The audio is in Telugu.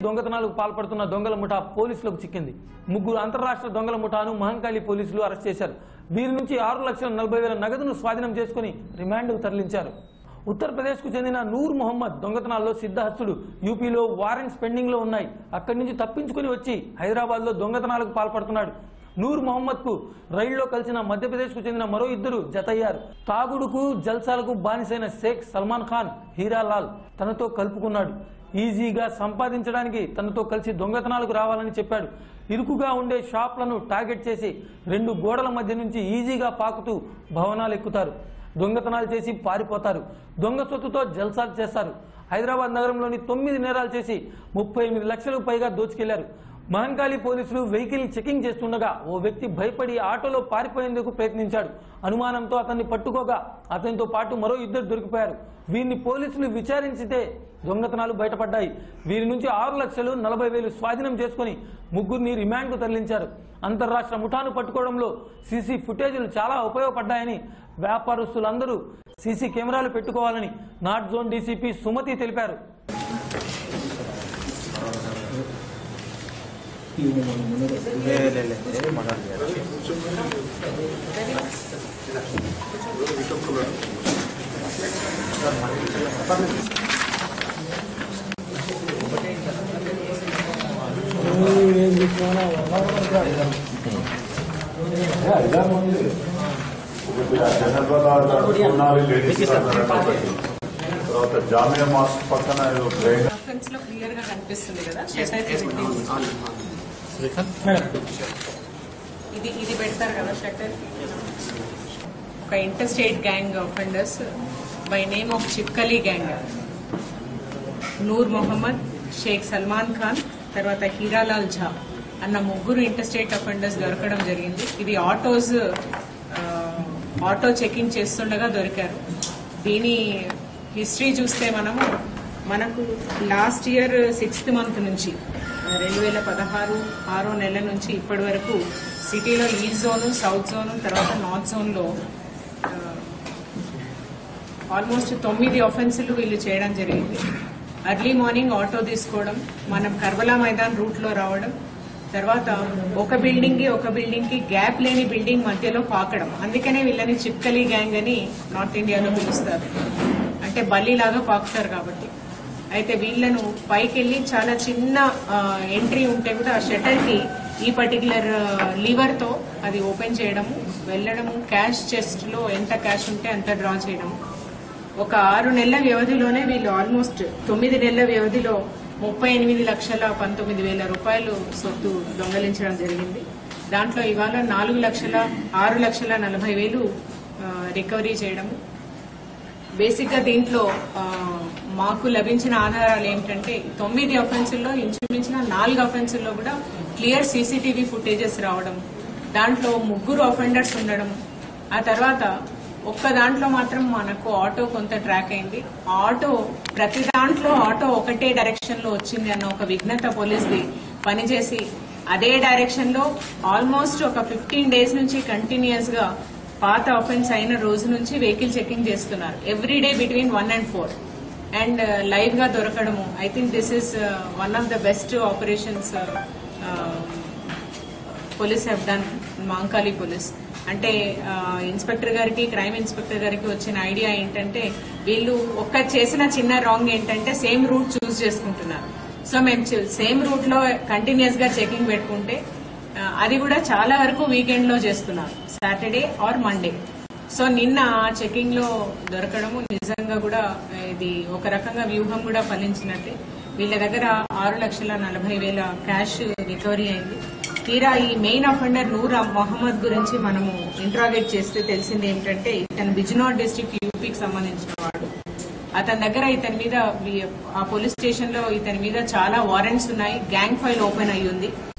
దొంగతనాలకు పాల్పడుతున్న దొంగల ముఠా పోలీసులకు చిక్కింది ముగ్గురు అంతరాష్ట్ర దొంగల ముఠాను మహంకాళి పోలీసులు అరెస్ట్ చేశారు వీరి నుంచి ఆరు లక్షల నలభై వేల నగదును స్వాధీనం చేసుకుని రిమాండ్కు తరలించారు ఉత్తరప్రదేశ్ కు చెందిన నూర్ మొహమ్మద్ దొంగతనాల్లో సిద్ధహస్తుడు యూపీలో వారెంట్స్ పెండింగ్ లో ఉన్నాయి అక్కడి నుంచి తప్పించుకుని వచ్చి హైదరాబాద్ లో దొంగతనాలకు పాల్పడుతున్నాడు నూర్ మొహమ్మద్ కు రైల్లో కలిసిన మధ్యప్రదేశ్ కు చెందిన మరో ఇద్దరు జతయ్యారు తాగుడుకు జల్సాలకు బానిసైన షేక్ సల్మాన్ ఖాన్ హీరాలాల్ తనతో కలుపుకున్నాడు ఈజీగా సంపాదించడానికి తనతో కలిసి దొంగతనాలకు రావాలని చెప్పాడు ఇరుకుగా ఉండే షాప్లను టార్గెట్ చేసి రెండు గోడల మధ్య నుంచి ఈజీగా పాకుతూ భవనాలు ఎక్కుతారు దొంగతనాలు చేసి పారిపోతారు దొంగ సొత్తుతో జల్సాలు చేస్తారు హైదరాబాద్ నగరంలోని తొమ్మిది నేరాలు చేసి ముప్పై ఎనిమిది లక్షలకు పైగా దోచుకెళ్లారు మహంకాళి పోలీసులు వెహికల్ చెకింగ్ చేస్తుండగా ఓ వ్యక్తి భయపడి ఆటోలో పారిపోయేందుకు ప్రయత్నించాడు అనుమానంతో అతన్ని పట్టుకోగా అతనితో పాటు మరో ఇద్దరు దొరికిపోయారు వీరిని పోలీసులు విచారించితే దొంగతనాలు బయటపడ్డాయి వీరి నుంచి ఆరు లక్షలు నలభై వేలు స్వాధీనం చేసుకుని ముగ్గురిని రిమాండ్కు తరలించారు అంతర్రాష్ట్ర ముఠాను పట్టుకోవడంలో సీసీ ఫుటేజీలు చాలా ఉపయోగపడ్డాయని వ్యాపారస్తులందరూ సీసీ కెమెరాలు పెట్టుకోవాలని నార్త్ జోన్ డీసీపీ సుమతి తెలిపారు ले ले ले मदद జనరల్ లేడీస్ తర్వాత జామియా మాస్క్ పక్కన ఏదో బ్రెయిన్ డిఫరెన్స్ లో క్లియర్ గా కనిపిస్తుంది కదా షెట్ అయితే ఇది ఇది పెడతారు కదా షట్టర్ ఒక inter state gang offenders by name of Chipkali gang Noor Mohammed Sheikh Salman Khan తర్వాత హీరాలాల్ ఝా అన్న ముగ్గురు ఇంటర్ స్టేట్ అఫెండర్స్ దొరకడం జరిగింది ఇది ఆటోస్ ఆ, ఆటో చెకింగ్ చేస్తుండగా దొరికారు దీని హిస్టరీ చూస్తే మనము మనకు లాస్ట్ ఇయర్ సిక్స్త్ మంత్ నుంచి రెండు వేల పదహారు ఆరో నెల నుంచి ఇప్పటి వరకు సిటీలో ఈస్ట్ జోను సౌత్ జోను తర్వాత నార్త్ జోన్లో ఆల్మోస్ట్ తొమ్మిది ఆఫెన్సులు వీళ్ళు చేయడం జరిగింది అర్లీ మార్నింగ్ ఆటో తీసుకోవడం మనం కర్బలా మైదాన్ రూట్ లో రావడం తర్వాత ఒక బిల్డింగ్ కి ఒక బిల్డింగ్ కి గ్యాప్ లేని బిల్డింగ్ మధ్యలో పాకడం అందుకనే వీళ్ళని చిప్కలీ గ్యాంగ్ అని నార్త్ ఇండియాలో పిలుస్తారు అంటే బల్లిలాగా పాకుతారు కాబట్టి అయితే వీళ్ళను పైకి వెళ్ళి చాలా చిన్న ఎంట్రీ ఉంటే కూడా ఆ షటర్ కి ఈ పర్టికులర్ లివర్ తో అది ఓపెన్ చేయడము వెళ్ళడము క్యాష్ చెస్ట్ లో ఎంత క్యాష్ ఉంటే అంత డ్రా చేయడము ఒక ఆరు నెలల వ్యవధిలోనే వీళ్ళు ఆల్మోస్ట్ తొమ్మిది నెలల వ్యవధిలో ముప్పై ఎనిమిది లక్షల పంతొమ్మిది వేల రూపాయలు సొత్తు దొంగలించడం జరిగింది దాంట్లో ఇవాళ నాలుగు లక్షల ఆరు లక్షల నలభై వేలు ఆ, రికవరీ చేయడము బేసిక్ గా దీంట్లో ఆ, మాకు లభించిన ఆధారాలు ఏమిటంటే తొమ్మిది అఫెన్సుల్లో ఇంచుమించిన నాలుగు అఫెన్సుల్లో కూడా క్లియర్ సీసీటీవీ ఫుటేజెస్ రావడం దాంట్లో ముగ్గురు అఫెండర్స్ ఉండడం ఆ తర్వాత ఒక్క దాంట్లో మాత్రం మనకు ఆటో కొంత ట్రాక్ అయింది ఆ ఆటో ప్రతి దాంట్లో ఆటో ఒకటే డైరెక్షన్ లో వచ్చింది అన్న ఒక విఘ్నత పోలీస్ది పనిచేసి అదే డైరెక్షన్ లో ఆల్మోస్ట్ ఒక ఫిఫ్టీన్ డేస్ నుంచి కంటిన్యూస్ గా పాత ఆఫెన్స్ అయిన రోజు నుంచి వెహికల్ చెకింగ్ చేస్తున్నారు every day between one and four and live గా దొరకడము I think this is one of the best operations police have done Mankali police అంటే ఆ, ఇన్స్పెక్టర్ గారికి క్రైమ్ ఇన్స్పెక్టర్ గారికి వచ్చిన ఐడియా ఏంటంటే వీళ్ళు ఒక్క చేసిన చిన్న రాంగ్ ఏంటంటే సేమ్ రూట్ చూస్ చేసుకుంటున్నారు సో మేము సేమ్ రూట్ లో కంటిన్యూస్ గా చెకింగ్ పెట్టుకుంటే ఆ, అది కూడా చాలా వరకు వీకెండ్ లో చేస్తున్నారు సాటర్డే ఆర్ మండే సో నిన్న చెకింగ్ లో దొరకడము నిజంగా కూడా ఇది ఒక రకంగా వ్యూహం కూడా ఫలించినట్టే వీళ్ళ దగ్గర ఆరు లక్షల నలభై వేల క్యాష్ రికవరీ అయింది తీరా ఈ మెయిన్ అఫెండర్ నూర్ మొహమ్మద్ గురించి మనము ఇంట్రాగేట్ చేస్తే తెలిసింది ఏంటంటే ఇతను బిజ్నోర్ డిస్ట్రిక్ట్ యూపీకి సంబంధించిన వాడు అతని దగ్గర ఇతని మీద వి- ఆ పోలీస్ స్టేషన్ లో ఇతని మీద చాలా వారెంట్స్ ఉన్నాయి గ్యాంగ్ ఫైల్ ఓపెన్ అయ్యి ఉంది